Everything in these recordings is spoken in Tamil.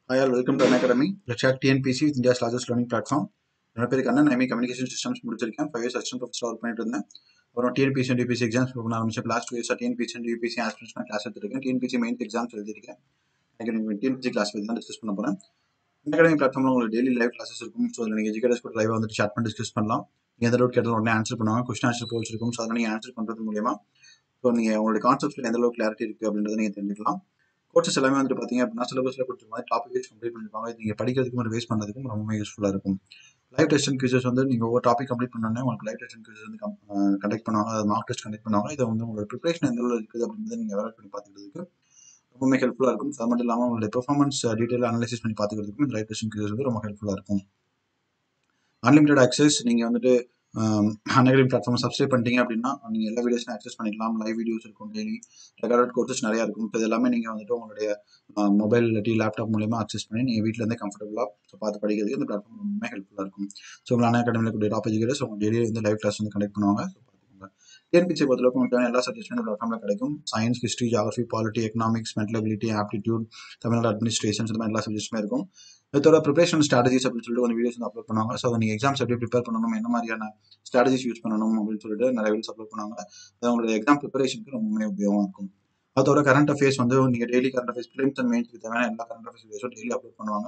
Hi all, welcome to An Academy. Let's chat TNPC with India's largest learning platform. என்னோட பேருக்கு அண்ணன் ஐமி கம்யூனிகேஷன் சிஸ்டம்ஸ் முடிச்சிருக்கேன் five years assistant professor work பண்ணிட்டு இருந்தேன் அப்புறம் டிஎன்பிசி அண்ட் யூபிசி எக்ஸாம்ஸ் பண்ண ஆரம்பிச்சேன் last two years TNPSC and UPSC aspirants நான் கிளாஸ் எடுத்திருக்கேன் டிஎன்பிசி மெயின் எக்ஸாம்ஸ் எழுதிருக்கேன் எனக்கு டிஎன்பிசி கிளாஸ் பற்றி தான் டிஸ்கஸ் பண்ண போகிறேன் அகாடமி பிளாட்ஃபார்மில் உங்களுக்கு டெய்லி லைவ் கிளாஸஸ் இருக்கும் ஸோ அதில் நீங்கள் எஜுகேட்டர்ஸ் கூட லைவாக வந்துட்டு chat பண்ணி டிஸ்கஸ் பண்ணலாம் நீங்கள் எந்த டவுட் கேட்டாலும் உடனே ஆன்சர் பண்ணுவாங்க கொஸ்டின் ஆன்சர் போல்ஸ் இருக்கும் ஸோ அதனால் நீங்கள் ஆன்சர் பண்ணுறது மூலியமா ஸோ நீங்கள் உங்களுடைய கான்செப்ட்ஸில் எந்த அளவுக்கு கிளாரிட்டி இருக்குது அப்படின்றத நீங்கள் தெரிஞ்சுக்கலாம் கோர்சஸ் எல்லாமே வந்துட்டு பார்த்தீங்க அப்படின்னா சிலபஸில் கொடுத்த மாதிரி டாபிக் வைஸ் கம்ப்ளீட் பண்ணிருப்பாங்க இது நீங்கள் படிக்கிறதுக்கும் ஒரு வேஸ்ட் பண்ணுறதுக்கும் ரொம்பவே யூஸ்ஃபுல்லாக இருக்கும் லைவ் டெஸ்ட் அண்ட் குவிசஸ் வந்து நீங்கள் ஒவ்வொரு டாபிக் கம்ப்ளீட் பண்ணோன்னே உங்களுக்கு லைவ் டெஸ்ட் அண்ட் குவிசஸ் வந்து கண்டக்ட் பண்ணுவாங்க அது மார்க் டெஸ்ட் கண்டக்ட் பண்ணுவாங்க இதை வந்து உங்களோட ப்ரிப்பரேஷன் எந்த அளவுக்கு இருக்குது அப்படின்றத நீங்கள் எவாலுவேட் பண்ணி பார்த்துக்கிறதுக்கு ரொம்பவே ஹெல்ப்ஃபுல்லாக இருக்கும் அது மட்டும் இல்லாமல் உங்களுடைய பெர்ஃபார்மன்ஸ் டீட்டெயில் அனலைசிஸ் பண்ணி பார்த்துக்கிறதுக்கும் இந்த லைவ் டெஸ்ட் அண்ட் குவிசஸ் வந்து ரொம்ப ஹெல்ப்ஃபுல்லாக இருக்கும் அன்லிமிட்டட் ஆக்சஸ் நீங்கள் வந்துட்டு அன்அக்ரிம் பிளாட்ஃபார்ம் சப்ஸ்கிரைப் பண்ணிட்டீங்க அப்படின்னா நீங்கள் எல்லா வீடியோஸும் ஆக்சஸ் பண்ணிக்கலாம் லைவ் வீடியோஸ் இருக்கும் டெய்லி ரெக்கார்டட் கோர்சஸ் நிறையா இருக்கும் இப்போ இது எல்லாமே நீங்கள் வந்துட்டு உங்களுடைய மொபைல் இல்லாட்டி லேப்டாப் மூலியமாக ஆக்சஸ் பண்ணி நீங்கள் வீட்டிலேருந்தே கம்ஃபர்டபுளாக ஸோ பார்த்து படிக்கிறதுக்கு இந்த பிளாட்ஃபார்ம் ரொம்ப ஹெல்ப்ஃபுல்லாக இருக்கும் ஸோ உங்கள் அண்ணா அகாடமியில் கூடிய டாப் எஜுகேட்டர்ஸ் உங்கள் டெய்லி வந்து லைவ் கிளாஸ் வந்து கண்டக்ட் பண்ணுவாங்க ஸோ பார்த்துக்கோங்க டிஎன்பிசி பொறுத்தளவுக்கு உங்களுக்கு எல்லா சப்ஜெக்ட்ஸும் இந்த பிளாட்ஃபார்மில் கிடைக்கும் science history geography polity economics mental ability aptitude Tamil Nadu administration இந்த மாதிரி எல்லா சப்ஜெக்ட்ஸுமே இருக்கும் இதோட ப்ரிப்பரேஷன் ஸ்ட்ராட்டஜிஸ் அப்படின்னு சொல்லிட்டு ஒரு வீடியோஸ் வந்து அப்லோட் பண்ணுவாங்க ஸோ அதை நீங்கள் எக்ஸாம்ஸ் எப்படி ப்ரிப்பேர் பண்ணணும் என்ன மாதிரியான ஸ்ட்ராட்டஜிஸ் யூஸ் பண்ணணும் அப்படின்னு சொல்லிட்டு நிறைய வீடியோஸ் அப்லோட் பண்ணுவாங்க அது உங்களுடைய எக்ஸாம் ப்ரிப்பரேஷனுக்கு ரொம்பவே உபயோகமாக இருக்கும் அதோட கரண்ட் அஃபேர்ஸ் வந்து நீங்கள் daily current affairs prelims and மெயின்ஸ்க்கு தேவையான எல்லா கரண்ட் அஃபேர்ஸ் வீடியோஸும் டெய்லி அப்லோட் பண்ணுவாங்க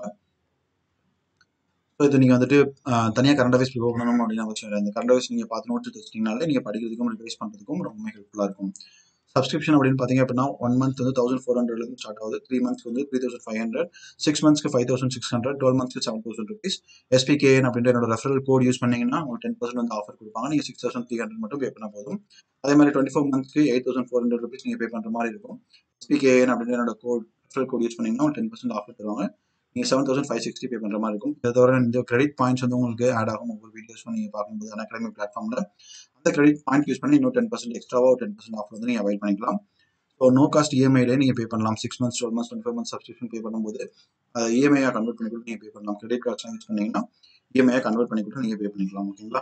ஸோ இது நீங்கள் வந்துட்டு தனியாக கரண்ட் அஃபேர்ஸ் ப்ரிப்பேர் பண்ணணும் அப்படின்னு அவசியம் இல்லை இந்த கரண்ட் அஃபேர்ஸ் நீங்கள் பார்த்து நோட்ஸ் வச்சிட்டிங்கனாலே நீங்கள் படிக்கிறதுக்கும் ரிவைஸ் பண்ணுறதுக்கும் ரொம்ப ஹெல்ப்ஃபுல்லாக இருக்கும் சப்ஸ்கிரிப்ஷன் அப்படின்னு பார்த்தீங்க அப்படின்னா ஒன் மந்த் வந்து தௌசண்ட் ஃபோர் ஹண்ட்ரட்லேருந்து ஸ்டார்ட் ஆகுது த்ரீ மந்த்ஸ்க்கு வந்து three thousand five hundred six மந்த்ஸ்க்கு five thousand six hundred twelve மந்த்ஸ்க்கு செவன் தௌசண்ட் ருபீஸ் எஸ்பிகேஎன் அப்படின்ற என்னோட ரெஃபரல் கோட் யூஸ் பண்ணீங்கன்னா உங்களுக்கு டென் பர்சன்ட் வந்து ஆஃபர் கொடுப்பாங்க நீங்கள் சிக்ஸ் தௌசண்ட் த்ரீ ஹண்ட்ரட் மட்டும் பே பண்ண போதும் அதே மாதிரி டுவெண்ட்டி ஃபோர் மந்த்ஸ்க்கு eight thousand four hundred rupees நீங்கள் பே பண்ணுற மாதிரி இருக்கும் எஸ்பிகேஎன் அப்படின்ற என்னோட கோட் ரெஃபரல் கோட் யூஸ் பண்ணீங்கன்னா டென் பர்சன்ட் ஆஃபர் தருவாங்க நீங்கள் seven thousand five sixty pay பண்ணுற மாதிரி இருக்கும் இதை தவிர இந்த கிரெடிட் பாயிண்ட்ஸ் வந்து உங்களுக்கு ஆட் ஆகும் ஒவ்வொரு வீடியோஸும் நீங்கள் பார்க்கும்போது அகாடமி பிளாட்ஃபார்மில் அந்த கிரெடிட் பாயிண்ட் யூஸ் பண்ணி இன்னும் டென் பர்சன்ட் எக்ஸ்ட்ராவாக டென் பர்சன்ட் ஆஃபர் வந்து நீங்கள் அவைல் பண்ணிக்கலாம் ஸோ நோ காஸ்ட் இஎம்ஐலே நீங்கள் பே பண்ணலாம் six months twelve months twenty five months subscription pay பண்ணும்போது அதை இஎம்ஐயாக கன்வெர்ட் பண்ணி கூட நீங்கள் பே பண்ணலாம் கிரெடிட் கார்ட்ஸ்லாம் யூஸ் பண்ணீங்கன்னா இஎம்ஐயாக கன்வெர்ட் பண்ணி கூட நீங்கள் பே பண்ணிக்கலாம் ஓகேங்களா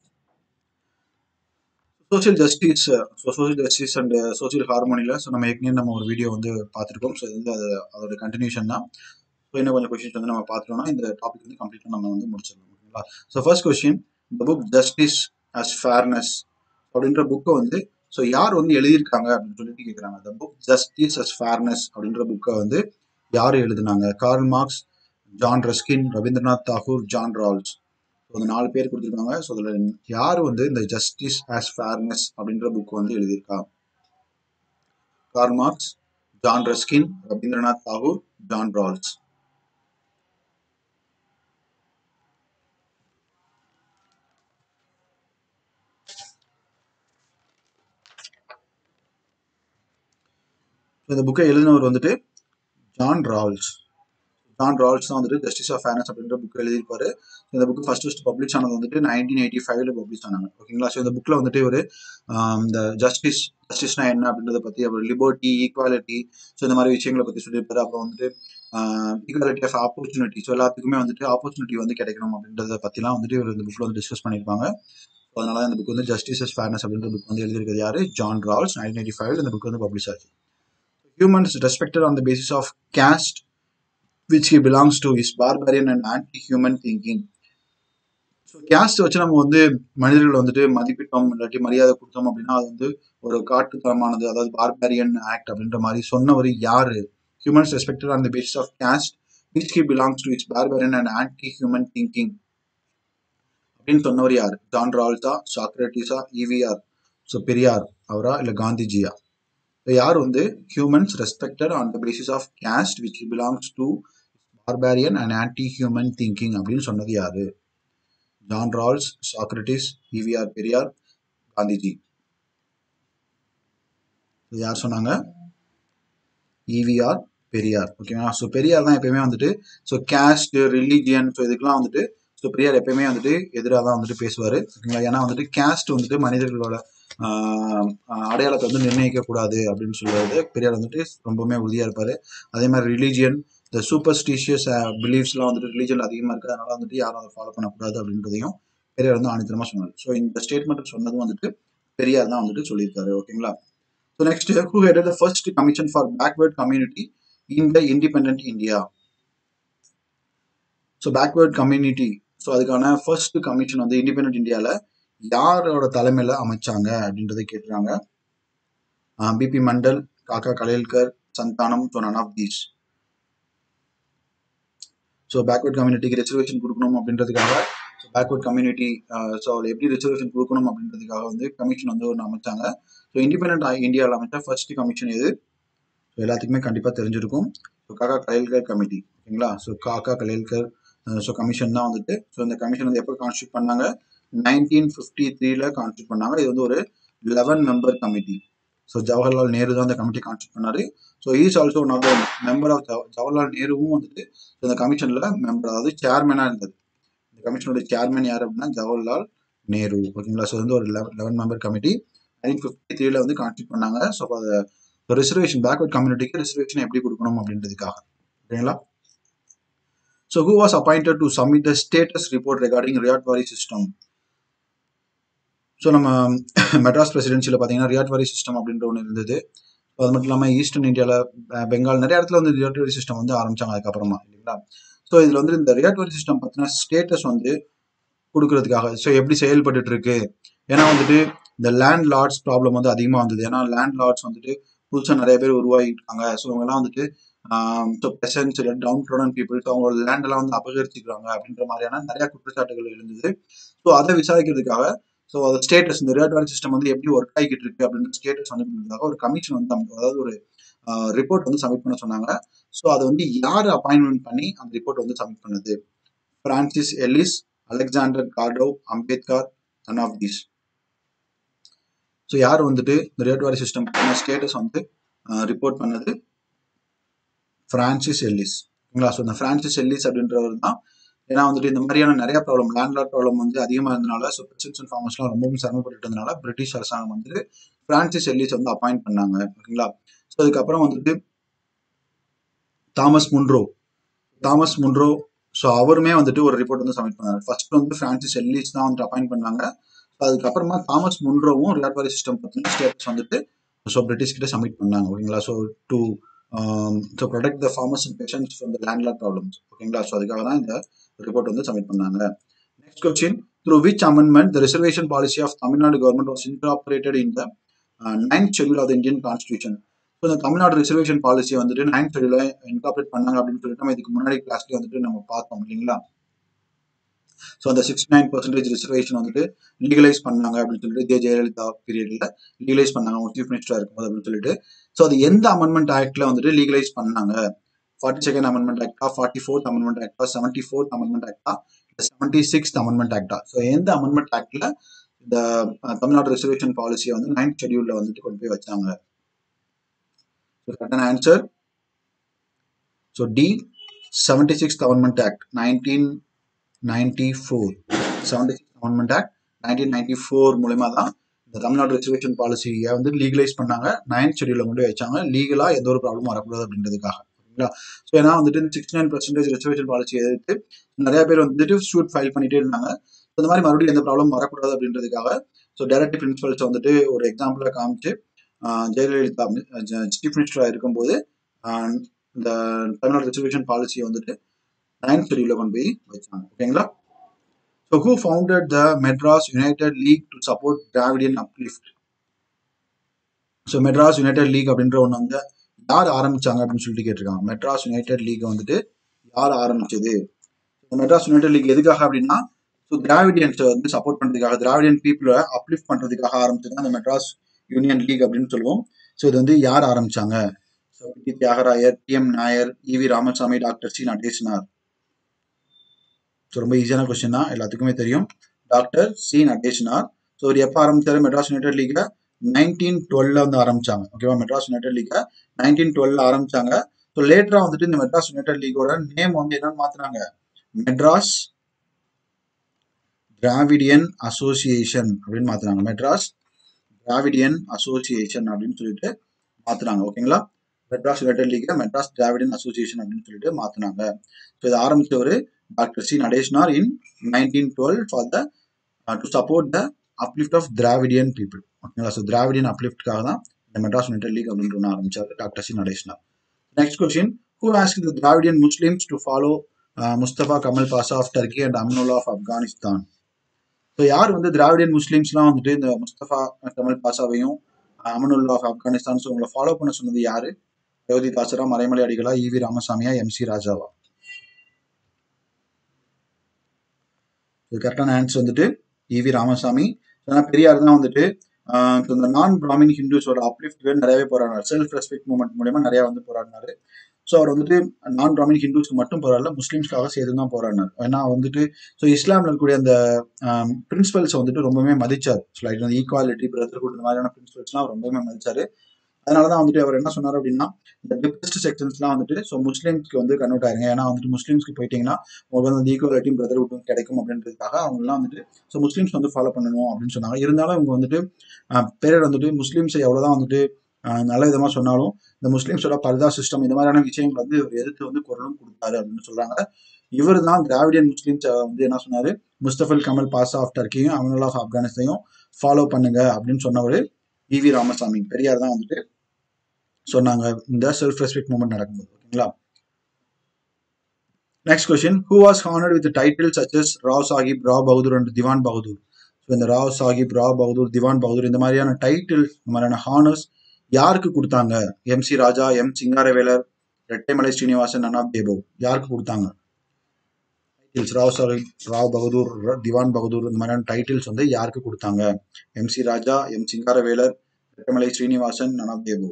social justice so social justice and social ஹார்மோனியில் ஸோ நம்ம ஏற்கனவே நம்ம ஒரு வீடியோ வந்து பார்த்துருக்கோம் ஸோ இது வந்து அது அதோட கண்டினியூஷன் தான் ஸோ இன்னும் கொஞ்சம் கொஸ்டின்ஸ் வந்து நம்ம பார்த்துட்டோம்னா இந்த டாபிக் வந்து கம்ப்ளீட்டாக நம்ம வந்து முடிச்சிடலாம் ஓகேங்களா so first question the book justice as fairness அப்படின்ற புக்கை வந்து ஸோ யார் வந்து எழுதியிருக்காங்க அப்படின்னு சொல்லிட்டு கேட்குறாங்க the book justice as fairness அப்படின்ற புக்கை வந்து யார் எழுதுனாங்க Karl Marx John Ruskin Rabindranath Tagore John Rawls so அந்த நாலு பேர் கொடுத்துருக்காங்க ஸோ அதில் யார் வந்து இந்த ஜஸ்டிஸ் ஆஸ் ஃபேர்னஸ் அப்படின்ற புக் வந்து எழுதியிருக்கா Karl Marx John Ruskin Rabindranath Tagore John Rawls இந்த புக்கை எழுதினவர் வந்துட்டு ஜான் ரால்ஸ் ஜான் ரால்ஸ் தான் வந்துட்டு ஜஸ்டிஸ் ஆஃப் ஃபேர்னஸ் அப்படின்ற புக் எழுதியிருப்பாரு இந்த புக் ஃபர்ஸ்ட் ஃபர்ஸ்ட் பப்ளிஷ் ஆனது வந்துட்டு நைன்டீன் எயிட்டி ஃபைவ்ல பப்ளிஷ் ஆனாங்க ஓகேங்களா ஸோ இந்த புக்கில் வந்துட்டு ஒரு இந்த ஜஸ்டிஸ் ஜஸ்டிஸ்னா என்ன அப்படின்றத பற்றி அப்புறம் லிபர்ட்டி ஈக்குவாலிட்டி ஸோ இந்த மாதிரி விஷயங்களை பற்றி சொல்லியிருப்பாரு அப்புறம் வந்துட்டு ஈக்குவாலிட்டி ஆஃப் ஆப்பர்ச்சுனிட்டி ஸோ எல்லாத்துக்குமே வந்துட்டு ஆப்பர்ச்சுனிட்டி வந்து கிடைக்கணும் அப்படின்றத பற்றிலாம் வந்துட்டு இவர் இந்த புக்கில் வந்து டிஸ்கஸ் பண்ணியிருப்பாங்க ஸோ அதனால இந்த புக் வந்து ஜஸ்டிஸ் அஸ் ஃபேர்னஸ் அப்படின்ற புக் வந்து எழுதியிருக்கிறது யாரு ஜான் ரால்ஸ் நைன்டீன் எயிட்டி ஃபைவ்ல இந்த புக் வந்து பப்ளிஷ் ஆச்சு humans respected on the basis of caste which he belongs to is barbarian and anti-human thinking so caste வச்சு நம்ம வந்து மனிதர்கள் வந்துட்டு மதிப்பிட்டோம் இல்லாட்டி மரியாதை கொடுத்தோம் அப்படின்னா அது வந்து ஒரு காட்டுத்தரமானது அதாவது பார்பேரியன் ஆக்ட் அப்படின்ற மாதிரி சொன்னவர் யாரு humans respected on the basis of caste which he belongs to its barbarian and anti human thinking அப்படின்னு சொன்னவர் யார் ஜான் ரால்டா சாக்ரட்டிஸா இவிஆர் ஸோ பெரியார் அவரா இல்லை காந்திஜியா யார் வந்து humans respected on the basis of caste which belongs to barbarian and anti human thinking அப்படின்னு சொன்னது யாரு John Rawls Socrates EVR Periyar Gandhiji யார் சொன்னாங்க இவிஆர் பெரியார் ஓகேங்களா ஸோ பெரியார் தான் எப்பயுமே வந்துட்டு ஸோ கேஸ்ட் ரிலீஜியன் ஸோ இதுக்கெல்லாம் வந்துட்டு ஸோ பெரியார் எப்பயுமே வந்துட்டு எதிராக தான் வந்துட்டு பேசுவார் ஓகேங்களா ஏன்னா வந்துட்டு கேஸ்ட் வந்துட்டு மனிதர்களோட அடையாளத்தை வந்து நிர்ணயிக்க கூடாது அப்படின்னு சொல்லுவது பெரியார் வந்துட்டு ரொம்பவுமே உறுதியாக இருப்பார் அதே மாதிரி ரிலீஜியன் இந்த சூப்பர்ஸ்டிஷியஸ் பிலீஃப்ஸ்லாம் வந்துட்டு ரிலீஜன் அதிகமாக இருக்குது அதனால வந்துட்டு யாரும் அதை ஃபாலோ பண்ணக்கூடாது அப்படின்றதையும் பெரியார் வந்து ஆணித்தரமாக சொன்னார் ஸோ இந்த ஸ்டேட்மெண்ட் சொன்னதும் வந்துட்டு பெரியார் தான் வந்துட்டு சொல்லியிருக்காரு ஓகேங்களா so next who head the first commission for backward community in the independent India so backward community so அதுக்கான ஃபர்ஸ்ட் கமிஷன் வந்து இண்டிபெண்ட் இந்தியாவில் யாரோட தலைமையில் அமைச்சாங்க அப்படின்றத கேட்டுறாங்க B P Mandal Kaka Kalelkar Santhanam so none of these so backward கம்யூனிட்டிக்கு ரிசர்வேஷன் கொடுக்கணும் அப்படின்றதுக்காக பேக்வர்ட் கம்யூனிட்டி ஸோ அதில் எப்படி ரிசர்வேஷன் கொடுக்கணும் அப்படின்றதுக்காக வந்து கமிஷன் வந்து ஒன்று அமைச்சாங்க ஸோ இண்டிபெண்ட் இந்தியாவில் அமைச்சா ஃபர்ஸ்ட் கமிஷன் எது ஸோ எல்லாத்துக்குமே கண்டிப்பாக தெரிஞ்சிருக்கும் ஸோ காக்கா கலேல்கர் கமிட்டி ஓகேங்களா ஸோ காக்கா கலேல்கர் ஸோ கமிஷன் தான் வந்துட்டு ஸோ இந்த கமிஷன் வந்து எப்போ கான்ஸ்டியூட் பண்ணாங்க நைன்டீன் ஃபிஃப்டி த்ரீல கான்ஸ்டியூட் பண்ணாங்க இது வந்து ஒரு eleven member committee so Jawaharlal Nehru தான் அந்த கமிட்டி கான்ஸ்டியூட் பண்ணாரு so is also one of the member of Jawaharlal நேருவும் வந்துட்டு இந்த கமிஷனில் மெம்பர் அதாவது சேர்மனாக இருந்தது இந்த கமிஷனோட சேர்மன் யார் அப்படின்னா ஜவஹர்லால் நேரு ஓகேங்களா ஸோ வந்து ஒரு eleven member committee nineteen fifty த்ரீல வந்து கான்ஸ்டியூட் பண்ணாங்க ஸோ அதை ரிசர்வேஷன் பேக்வர்ட் கம்யூனிட்டிக்கு ரிசர்வேஷன் எப்படி கொடுக்கணும் அப்படின்றதுக்காக ஓகேங்களா so who was appointed to submit the status report regarding ryotwari system so நம்ம மெட்ராஸ் பிரசிடென்சியில் பார்த்தீங்கன்னா ரியாட் வாரி சிஸ்டம் அப்படின்ற ஒன்று இருந்தது அது மட்டும் இல்லாமல் ஈஸ்டர்ன் இந்தியாவில் பெங்கால் நிறைய இடத்துல வந்து ரியாட் வாரி சிஸ்டம் வந்து ஆரம்பிச்சாங்க அதுக்கப்புறமா இல்லைங்களா ஸோ இதில் வந்து இந்த ரியாட் வாரி சிஸ்டம் பார்த்தீங்கன்னா ஸ்டேட்டஸ் வந்து கொடுக்கறதுக்காக ஸோ எப்படி செயல்பட்டு இருக்கு ஏன்னா வந்துட்டு இந்த லேண்ட் லார்ட்ஸ் ப்ராப்ளம் வந்து அதிகமாக வந்தது ஏன்னா லேண்ட் லார்ட்ஸ் வந்துட்டு புதுசாக நிறைய பேர் உருவாகிட்டாங்க ஸோ இவங்கெல்லாம் வந்துட்டு ஸோ பெசன்ஸ் இல்லை டவுன் ட்ரோடன் பீப்புள்ஸ் அவங்களோட லேண்டெல்லாம் வந்து அபகரிச்சுக்கிறாங்க அப்படின்ற மாதிரியான நிறைய குற்றச்சாட்டுகள் எழுந்தது ஸோ அதை விசாரிக்கிறதுக்காக ஸோ அது ஸ்டேட்டஸ் இந்த ரியாட் சிஸ்டம் வந்து எப்படி ஒர்க் ஆகிட்டு இருக்கு அப்படின்ற ஸ்டேட்டஸ் வந்து பண்ணுறதுக்காக ஒரு கமிஷன் வந்து அதாவது ஒரு ரிப்போர்ட் வந்து சப்மிட் பண்ண சொன்னாங்க ஸோ அதை வந்து யார் அப்பாயின்மெண்ட் பண்ணி அந்த ரிப்போர்ட் வந்து சப்மிட் பண்ணுது பிரான்சிஸ் எல்லிஸ் அலெக்சாண்டர் கார்டோவ் Ambedkar none of these so யார் வந்துட்டு இந்த ரியாட் வாரி சிஸ்டம் ஸ்டேட்டஸ் வந்து ரிப்போர்ட் பண்ணது ஃப்ரான்சிஸ் எல்லிஸ் ஓகேங்களா ஸோ இந்த ஃப்ரான்சிஸ் எல்லிஸ் அப்படின்றவர் தான் ஏன்னா வந்துட்டு இந்த மாதிரியான நிறைய ப்ராப்ளம் லேண்ட்லார்ட் ப்ராப்ளம் வந்து அதிகமாக இருந்தனால ஸோ பெர்சன்ஸ் அண்ட் ஃபார்மர்ஸ்லாம் ரொம்பவும் சிரமப்பட்டு இருந்தனால பிரிட்டிஷ் அரசாங்கம் வந்துட்டு ஃப்ரான்சிஸ் எல்லிஸ் வந்து அப்பாயிண்ட் பண்ணாங்க ஓகேங்களா ஸோ அதுக்கப்புறம் வந்துட்டு Thomas Munro Thomas Munro so அவருமே வந்துட்டு ஒரு ரிப்போர்ட் வந்து சப்மிட் பண்ணாரு ஃபர்ஸ்ட் வந்து ஃப்ரான்சிஸ் எல்லிஸ் தான் வந்துட்டு அப்பாயிண்ட் பண்ணாங்க அதுக்கப்புறமா தாமஸ் முன்ரோவும் ரியாட்வாரி சிஸ்டம் பற்றின ஸ்டேட்டஸ் வந்துட்டு ஸோ பிரிட்டிஷ் கிட்ட சப்மிட் பண்ணாங்க ஓகேங்களா so to so protect the farmers and peasants from the landlord problems ஓகேங்களா ஸோ அதுக்காக தான் இந்த ரிப்போர்ட் வந்து சப்மிட் பண்ணாங்க next question through which amendment the reservation policy of Tamil Nadu government was incorporated in the ninth schedule of the Indian constitution so இந்த தமிழ்நாடு ரிசர்வேஷன் பாலிசி வந்துட்டு நைன்த் ஷெடியூல இன்கார்பரேட் பண்ணாங்க அப்படின்னு சொல்லிட்டு நம்ம இதுக்கு முன்னாடி கிளாஸ்லேயே வந்துட்டு நம்ம பார்த்தோம் இல்லைங்களா ஸோ அந்த சிக்ஸ்டி நைன் பர்சன்டேஜ் ரிசர்வேஷன் வந்துட்டு லீகலைஸ் பண்ணாங்க அப்படின்னு சொல்லிட்டு ஜெய ஜெயலலிதா பீரியட்ல லீகலைஸ் பண்ணாங்க அவங்க சீஃப் மினிஸ்டரா இருக்கும்போது அப்படின்னு சொல்லிட்டு ஸோ அது எந்த அமெண்ட்மெண்ட் ஆக்ட்ல வந்துட்டு லீகலைஸ் பண்ணாங்க ஃபார்ட்டி செகண்ட் அமெண்ட்மெண்ட் ஆக்டா ஃபார்ட்டி ஃபோர்த் அமெண்ட்மெண்ட் ஆக்டா செவன்டி ஃபோர்த் அமெண்ட்மெண்ட் ஆக்டா செவன்டி சிக்ஸ்த் அமெண்ட்மெண்ட் ஆக்டா ஸோ எந்த அமெண்ட்மெண்ட் ஆக்ட்ல இந்த தமிழ்நாடு ரிசர்வேஷன் பாலிசியை வந்து நைன்த் ஷெடியூல்ல வந்துட்டு கொண்டு போய் வச்சாங்க ஸோ கரெக்டான answer so the seventy sixth amendment act nineteen ninety four seventy six amendment act nineteen ninety four மூலயமா தான் இந்த தமிழ்நாடு ரிசர்வேஷன் பாலிசியை வந்து லீகலைஸ் பண்ணாங்க நைன்த் ஷெடியூலில் கொண்டு வச்சாங்க லீகலாக எந்த ஒரு ப்ராப்ளமும் வரக்கூடாது அப்படின்றதுக்காக ஓகேங்களா ஸோ ஏன்னா வந்துட்டு sixty nine percentage reservation policy எதிர்த்து நிறைய பேர் வந்துட்டு சூட் ஃபைல் பண்ணிட்டே இருந்தாங்க இந்த மாதிரி மறுபடியும் எந்த ப்ராப்ளம் வரக்கூடாது அப்படின்றதுக்காக ஸோ டைரக்டிவ் பிரின்சிபல்ஸ் வந்துட்டு ஒரு எக்ஸாம்பிளாக காமிச்சு ஜெயலலிதா சீஃப் மினிஸ்டராக இருக்கும்போது இந்த தமிழ்நாடு ரிசர்வேஷன் பாலிசியை வந்துட்டு நைன்த் ஷெடியூலில் கொண்டு போய் வச்சாங்க ஓகேங்களா so who founded the Madras United League to support Dravidian uplift so Madras United League அப்படின்ற ஒன்று வந்து யார் ஆரம்பிச்சாங்க அப்படின்னு சொல்லிட்டு கேட்டிருக்காங்க மெட்ராஸ் யுனைடெட் லீக் வந்துட்டு யார் ஆரம்பிச்சது மெட்ராஸ் யுனைடெட் லீக் எதுக்காக அப்படின்னா ஸோ திராவிடியன்ஸை வந்து சப்போர்ட் பண்ணுறதுக்காக திராவிடியன் பீப்புளை அப்லிஃப்ட் பண்ணுறதுக்காக ஆரம்பிச்சது அந்த மெட்ராஸ் யூனியன் லீக் அப்படின்னு சொல்லுவோம் ஸோ இது வந்து யார் ஆரம்பிச்சாங்க so P Thyagarayar T M Nair E V Ramasamy doctor C Natesanar so ரொம்ப ஈஸியான கொஸ்டின் தான் எல்லாத்துக்குமே தெரியும் டாக்டர் சி நடேசனார் ஸோ ஒரு எப்போ ஆரம்பிச்சாரு மெட்ராஸ் யுனைடெட் லீக்கை நைன்டீன் டுவெல்ல வந்து ஆரம்பிச்சாங்க ஓகேவா மெட்ராஸ் யுனைடெட் லீக்கை நைன்டீன் டுவெல்ல ஆரம்பிச்சாங்க ஸோ லேட்டராக வந்துட்டு இந்த மெட்ராஸ் யுனைடெட் லீக்கோட நேம் வந்து என்னன்னு மாத்துறாங்க மெட்ராஸ் டிராவிடியன் அசோசியேஷன் அப்படின்னு மாத்துறாங்க மெட்ராஸ் டிராவிடியன் அசோசியேஷன் அப்படின்னு சொல்லிட்டு மாத்துறாங்க ஓகேங்களா மெட்ராஸ் யுனைடெட் லீக்கை மெட்ராஸ் டிராவிடியன் அசோசியேஷன் அப்படின்னு சொல்லிட்டு மாத்தினாங்க ஸோ இதை ஆரம்பிச்சவர் doctor C Natesanar in nineteen twelve for the to support the uplift of Dravidian people ஓகேங்களா ஸோ திராவிடியன் அப்லிஃப்ட்காக தான் இந்த மெட்ராஸ் யுனைடெட் லீக் அப்படின்ற ஒன்று ஆரம்பிச்சார் doctor C Natesanar next question who ask the Dravidian Muslims to follow Mustafa Kemal Pasha of Turkey and Amanullah of Afghanistan so யார் வந்து திராவிடியன் முஸ்லீம்ஸ்லாம் வந்துட்டு இந்த முஸ்தபா கமல் பாஷாவையும் அமனுல்லா ஆஃப் ஆப்கானிஸ்தான் ஸோ உங்களை ஃபாலோ பண்ண சொன்னது யாரு யோதி தாசரா மறைமலை அடிகளா இவி ராமசாமியா எம்சி ராஜாவா இது கரெக்டான ஆன்சர் வந்துட்டு இவி ராமசாமி ஏன்னா பெரியார் தான் வந்துட்டு ஆஹ் இந்த நான் பிராமின் ஹிந்துஸோட அப்லிஃப்ட் நிறையவே போராடினார் செல்ஃப் ரெஸ்பெக்ட் மூவ்மெண்ட் மூலயமா நிறைய வந்து போராடினாரு ஸோ அவர் வந்துட்டு நான் பிராமின் ஹிந்துஸ்க்கு மட்டும் போராடல முஸ்லீம்ஸ்க்காக சேர்த்து தான் போராடினார் ஏன்னா வந்துட்டு ஸோ இஸ்லாமில் இருக்கக்கூடிய அந்த பிரின்சிபல்ஸை வந்துட்டு ரொம்பவே மதிச்சார் ஸோ லைக் வந்து ஈக்குவாலிட்டி பிரதர்ஹுட் இந்த மாதிரியான பிரின்சிபல்ஸ்லாம் ரொம்பவே மதிச்சாரு அதனால தான் வந்துட்டு அவர் என்ன சொன்னார் அப்படின்னா இந்த டிப்ரெஸ்ட் செக்ஷன்ஸ்லாம் வந்துட்டு ஸோ முஸ்லீம்ஸ்க்கு வந்து கன்வெர்ட் ஆயிருங்க ஏன்னா வந்துட்டு முஸ்லீம்ஸ்க்கு போயிட்டீங்கன்னா உங்களுக்கு வந்து ஈக்குவாலிட்டியும் பிரதர்ஹுட்டும் கிடைக்கும் அப்படின்றதுக்காக அவங்கலாம் வந்துட்டு ஸோ முஸ்லீம்ஸ் வந்து ஃபாலோ பண்ணணும் அப்படின்னு சொன்னாங்க இருந்தாலும் இவங்க வந்துட்டு ஆஹ் பேரர் வந்துட்டு முஸ்லீம்ஸை எவ்வளோதான் வந்துட்டு ஆஹ் நல்ல விதமாக சொன்னாலும் இந்த முஸ்லீம்ஸோட பர்தா சிஸ்டம் இந்த மாதிரியான விஷயங்கள் வந்து இவர் எதிர்த்து வந்து குரலும் கொடுத்தாரு அப்படின்னு சொல்றாங்க இவர் தான் திராவிடியன் முஸ்லீம்ஸ் வந்து என்ன சொன்னாரு முஸ்தபல் கமல் பாசா ஆஃப் டர்க்கியும் அமனுல்லா ஆஃப் ஆப்கானிஸ்தையும் ஃபாலோ பண்ணுங்க அப்படின்னு சொன்னவர் வி வி ராமசாமி பெரியார் தான் வந்துட்டு சொன்னாங்க இந்த செல்ஃப் ரெஸ்பெக்ட் மூவ்மெண்ட் நடக்கும்போது ஓகேங்களா next question who was honoured with title such as Rao Sahib Rao Bahadur and Diwan Bahadur so இந்த ராவ் சாஹிப் ராவ் பகதூர் திவான் பகதூர் இந்த மாதிரியான டைட்டில் இந்த மாதிரியான ஹானர்ஸ் யாருக்கு கொடுத்தாங்க M C Raja M Singaravelar Rettaimalai Srinivasan அனாப் தேபோ யாருக்கு கொடுத்தாங்க டைட்டில்ஸ் ராவ் சாஹிப் ராவ் பகதூர் ர- திவான் பகதூர் இந்த மாதிரியான டைட்டில்ஸ் வந்து யாருக்கு கொடுத்தாங்க M C Raja M Singaravelar Rettaimalai Srinivasan அனாப் தேபோ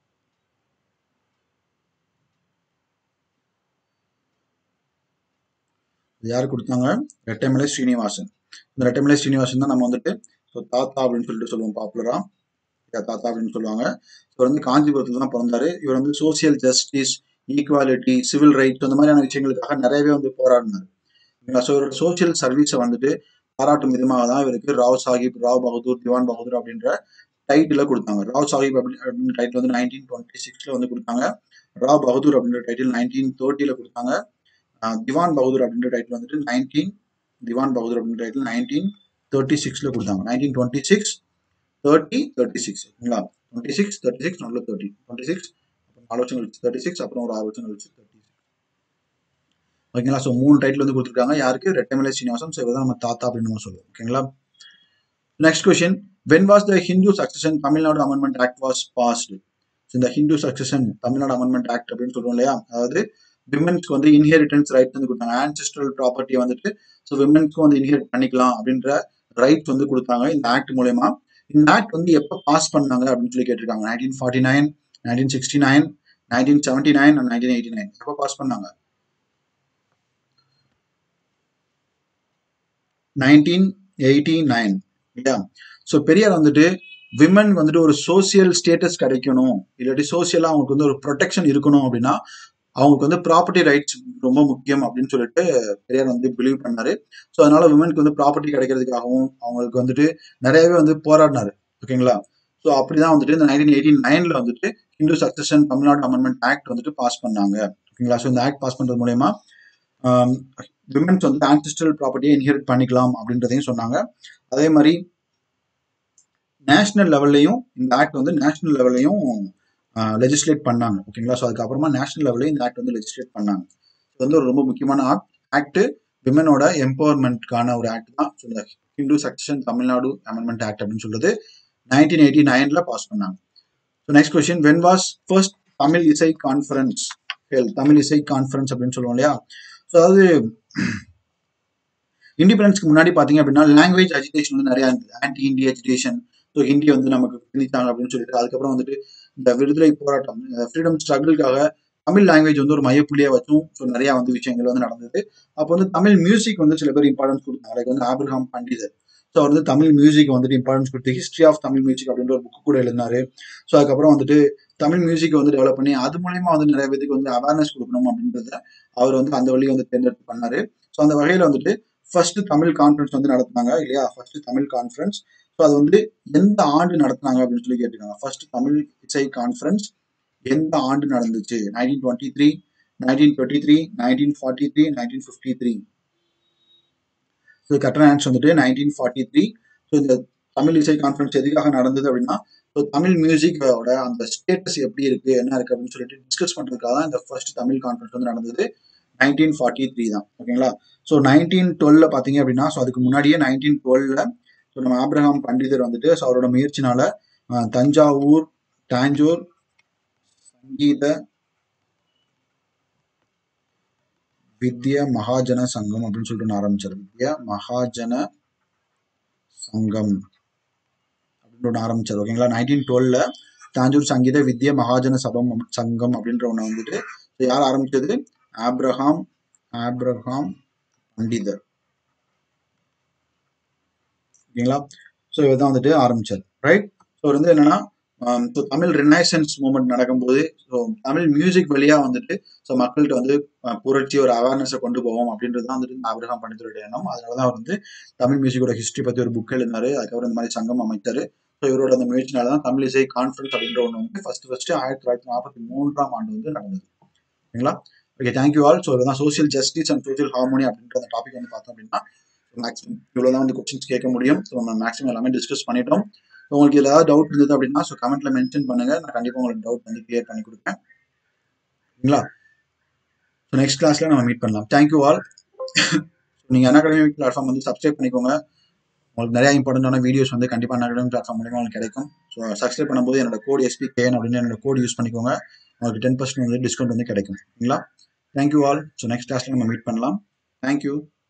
இது யார் கொடுத்தாங்க ரெட்டைமலை ஸ்ரீனிவாசன் இந்த ரெட்டைமலை ஸ்ரீனிவாசன் தான் நம்ம வந்துட்டு ஸோ தாத்தா அப்படின்னு சொல்லிட்டு சொல்லுவோம் பாப்புலரா தாத்தா அப்படின்னு சொல்லுவாங்க இவர் வந்து காஞ்சிபுரத்தில் தான் பிறந்தாரு இவர் வந்து social justice equality civil rights அந்த மாதிரியான விஷயங்களுக்காக நிறையவே வந்து போராடினார் ஸோ இவரோட சோசியல் சர்வீஸை வந்துட்டு பாராட்டும் விதமாக தான் இவருக்கு ராவ் சாஹிப் ராவ் பகதூர் திவான் பகதூர் அப்படின்ற டைட்டில கொடுத்தாங்க ராவ் சாஹிப் அப்படி அப்படின்ற டைட்டில் வந்து நைன்டீன் டுவெண்ட்டி சிக்ஸ்ல வந்து கொடுத்தாங்க ராவ் பகதூர் அப்படின்ற டைட்டில் நைன்டீன் தேர்ட்டில கொடுத்தாங்க ஆஹ் திவான் பகதூர் அப்படின்ற டைட்டில் வந்துட்டு நைன்டீன் திவான் பகதூர் அப்படின்ற டைட்டில் நைன்டீன் தேர்ட்டி சிக்ஸ்ல கொடுத்தாங்க nineteen twenty six thirty thirty six ஓகேங்களா டுவெண்ட்டி சிக்ஸ் தேர்ட்டி சிக்ஸ் நல்ல தேர்ட்டி டுவெண்ட்டி சிக்ஸ் அப்புறம் நாலு வருஷம் கழிச்சு தேர்ட்டி சிக்ஸ் அப்புறம் ஒரு ஆறு வருஷம் கழிச்சு தேர்ட்டி ஓகேங்களா ஸோ மூணு டைட்டில் வந்து கொடுத்துருக்காங்க யாருக்கு ரெட்டமலை சீனிவாசன் ஸோ இவர் நம்ம தாத்தா அப்படின்னு நம்ம சொல்லுவோம் ஓகேங்களா next question when was the Hindu succession Tamil Nadu amendment act was passed இந்த Hindu succession Tamil Nadu amendment act அப்படின்னு சொல்லுவோம் இல்லையா அதாவது விமென்ஸ்க்கு வந்து இன்ஹெரிட்டன்ஸ் ரைட் வந்து கொடுத்தாங்க ஆன்செஸ்ட்ரல் ப்ராப்பர்ட்டியை வந்துட்டு ஸோ விமென்ஸ்க்கும் வந்து இன்ஹெரிட் பண்ணிக்கலாம் அப்படின்ற ரைட்ஸ் வந்து கொடுத்தாங்க இந்த ஆக்ட் மூலயமா இந்த ஆக்ட் வந்து எப்போ பாஸ் பண்ணாங்க அப்படின்னு சொல்லி கேட்டிருக்காங்க nineteen forty nine nineteen sixty nine nineteen seventy nine and nineteen eighty nine எப்போ பாஸ் பண்ணாங்க நைன்டீன் எயிட்டி நைன் இல்லையா ஸோ பெரியார் வந்துட்டு விமன் வந்துட்டு ஒரு சோசியல் ஸ்டேட்டஸ் கிடைக்கணும் இல்லாட்டி சோசியலாக அவங்களுக்கு வந்து ஒரு ப்ரொடெக்ஷன் இருக்கணும் அப்படின்னா அவங்களுக்கு வந்து ப்ராப்பர்ட்டி ரைட்ஸ் ரொம்ப முக்கியம் அப்படின்னு சொல்லிட்டு பெரியார் வந்து பிலீவ் பண்ணாரு ஸோ அதனால விமனுக்கு வந்து ப்ராப்பர்ட்டி கிடைக்கிறதுக்காகவும் அவங்களுக்கு வந்துட்டு நிறையவே வந்து போராடினாரு ஓகேங்களா ஸோ அப்படிதான் வந்துட்டு இந்த நைன்டீன் எயிட்டி நைன்ல வந்துட்டு Hindu succession Tamil Nadu amendment act வந்துட்டு பாஸ் பண்ணாங்க ஓகேங்களா ஸோ இந்த ஆக்ட் பாஸ் பண்றது மூலயமா விமன்ஸ் வந்து ஆன்சிஸ்ட்ரல் ப்ராப்பர்ட்டியை இன்ஹெரிட் பண்ணிக்கலாம் அப்படின்றதையும் சொன்னாங்க அதே மாதிரி நேஷனல் லெவல்லையும் இந்த ஆக்ட் வந்து நேஷனல் லெவல்லையும் லெஜிஸ்லேட் பண்ணாங்க ஓகேங்களா ஸோ அதுக்கப்புறமா நேஷனல் லெவல்லையும் இந்த ஆக்ட் வந்து லெஜிஸ்லேட் பண்ணாங்க இது வந்து ஒரு ரொம்ப முக்கியமான ஆக்ட் விமனோட எம்பவர்மெண்ட்கான ஒரு ஆக்ட் தான் ஸோ இந்த Hindu succession Tamil Nadu amendment act அப்படின்னு சொல்றது நைன்டீன் எயிட்டி நைன்ல பாஸ் பண்ணாங்க so next question when was first Tamil Isai conference Tamil Isai conference அப்படின்னு சொல்லுவோம் இல்லையா ஸோ அதாவது இண்டிபெண்டன்ஸ்க்கு முன்னாடி பார்த்தீங்க அப்படின்னா லாங்குவேஜ் அஜிடேஷன் வந்து நிறையா இருந்தது anti Hindi agitation so Hindi வந்து நமக்கு திணித்தாங்க அப்படின்னு சொல்லிட்டு அதுக்கப்புறம் வந்துட்டு இந்த விடுதலை போராட்டம் ஃப்ரீடம் ஸ்ட்ரகிளுக்காக தமிழ் லாங்குவேஜ் வந்து ஒரு மையப்புள்ளியாக வச்சும் ஸோ நிறையா வந்து விஷயங்கள் வந்து நடந்தது அப்போ வந்து தமிழ் மியூசிக் வந்து சில பேர் இம்பார்ட்டன்ஸ் கொடுத்தாங்க லைக் வந்து ஆப்ரஹாம் பண்டிதர் ஸோ அவர் வந்து தமிழ் மியூசிக் வந்துட்டு இம்பார்ட்டன்ஸ் கொடுத்து ஹிஸ்ட்ரி ஆஃப் தமிழ் மியூசிக் அப்படின்ற ஒரு புக்கு கூட எழுதினாரு ஸோ அதுக்கப்புறம் வந்துட்டு தமிழ் மியூசிக் வந்து டெவலப் பண்ணி அது மூலியமா வந்து நிறைய பேருக்கு வந்து அவேர்னஸ் கொடுக்கணும் அப்படின்றத அவர் வந்து அந்த வழியை வந்து தேர்ந்தெடுத்து பண்ணாரு ஸோ அந்த வகையில் வந்துட்டு ஃபர்ஸ்ட் தமிழ் கான்ஃபரன்ஸ் வந்து நடத்தினாங்க இல்லையா ஃபர்ஸ்ட் தமிழ் கான்ஃபரன்ஸ் ஸோ அது வந்து எந்த ஆண்டு நடத்தினாங்க அப்படின்னு சொல்லி கேட்டிருக்காங்க ஃபர்ஸ்ட் தமிழ் இசை கான்ஃபரன்ஸ் எந்த ஆண்டு நடந்துச்சு nineteen twenty three nineteen twenty three nineteen forty three nineteen fifty three so கரெக்டான ஆன்சர் வந்துட்டு நைன்டீன் ஃபார்ட்டி த்ரீ ஸோ இந்த தமிழ் இசை கான்ஃபரன்ஸ் எதுக்காக நடந்தது அப்படின்னா ஸோ தமிழ் மியூசிக்கோட அந்த ஸ்டேட்டஸ் எப்படி இருக்கு என்ன இருக்கு அப்படின்னு சொல்லிட்டு டிஸ்கஸ் பண்றதுக்காக தான் இந்த ஃபர்ஸ்ட் தமிழ் கான்ஃபரன்ஸ் வந்து நடந்தது நைன்டீன் ஃபார்ட்டி த்ரீ தான் ஓகேங்களா ஸோ நைன்டீன் டுவெல்ல பார்த்தீங்க அப்படின்னா ஸோ அதுக்கு முன்னாடியே நைன்டீன் டுவெல்ல ஸோ நம்ம ஆப்ரஹாம் பண்டிதர் வந்துட்டு ஸோ அவரோட முயற்சினால அஹ், தஞ்சாவூர் தாஞ்சூர் சங்கீத வித்ய மகாஜன சங்கம் அப்படின்னு சொல்லிட்டு ஒன்று ஆரம்பிச்சார் வித்ய மகாஜன சங்கம் அப்படின்னு ஒன்று ஆரம்பிச்சார் ஓகேங்களா நைன்டீன் டுவெல்ல தாஞ்சூர் சங்கீத வித்ய மகாஜன சபம் சங்கம் அப்படின்ற ஒன்று வந்துட்டு so யார் ஆரம்பிச்சது ஆப்ரஹாம் ஆப்ரஹாம் பண்டிதர் ஓகேங்களா ஸோ இவர் தான் வந்துட்டு ஆரம்பிச்சார் ரைட் ஸோ வந்து என்னன்னா ஆம், so தமிழ் ரினைசன்ஸ் மூமெண்ட் நடக்கும்போது ஸோ தமிழ் மியூசிக் வழியா வந்துட்டு ஸோ மக்கள்கிட்ட வந்து அஹ், புரட்சி ஒரு அவேர்னஸை கொண்டு போவோம் அப்படின்றது தான் வந்துட்டு இந்த ஆபிரகாம் பண்டிதருடைய எண்ணம் அதனால தான் அவர் வந்து தமிழ் மியூசிக்கோட ஹிஸ்டரி பற்றி ஒரு புக் எழுதினாரு அதுக்கப்புறம் இந்த மாதிரி சங்கம் அமைத்தார் ஸோ இவரோட அந்த முயற்சினால தான் தமிழ் இசை கான்ஃபரன்ஸ் அப்படின்ற ஒன்று வந்து ஃபர்ஸ்ட் ஃபர்ஸ்ட் ஆயிரத்தி தொள்ளாயிரத்தி நாற்பத்தி மூன்றாம் ஆண்டு வந்து நடந்தது ஓகேங்களா ஓகே தேங்க்யூ ஆல் ஸோ இதுதான் social justice and social harmony அப்படின்ற அந்த டாபிக் வந்து பார்த்தோம் அப்படின்னா மேக்ஸிமம் இவ்வளோ தான் வந்து கொஸ்டின்ஸ் கேட்க முடியும் ஸோ நம்ம மேக்ஸிமம் எல்லாமே டிஸ்கஸ் பண்ணிட்டோம் So, உங்களுக்கு ஏதாவது டவுட் இருந்தது அப்படின்னா ஸோ கமெண்ட்ல மென்ஷன் பண்ணுங்க நான் கண்டிப்பாக உங்களுக்கு டவுட் வந்து கிளியர் பண்ணி கொடுப்பேன் ஓகேங்களா ஸோ நெக்ஸ்ட் கிளாஸ்ல நம்ம மீட் பண்ணலாம் தேங்க்யூ ஆல் நீங்கள் அனாகடமிக் பிளாட்ஃபார்ம் வந்து சப்ஸ்கிரைப் பண்ணிக்கோங்க உங்களுக்கு நிறைய இம்பார்ட்டண்டான வீடியோஸ் வந்து கண்டிப்பாக அனாகடமிக் பிளாட்ஃபார்ம் மூலியமா உங்களுக்கு கிடைக்கும் ஸோ சப்ஸ்கிரைப் பண்ணும்போது என்னோட கோட் எஸ்பி கேஎன் அப்படின்னு என்னோட கோட் யூஸ் பண்ணிக்கோங்க உங்களுக்கு டென் பர்சன்ட் வந்து டிஸ்கவுண்ட் வந்து கிடைக்கும் ஓகேங்களா தேங்க்யூ ஆல் ஸோ நெக்ஸ்ட் கிளாஸ்ல நம்ம மீட் பண்ணலாம் தேங்க்யூ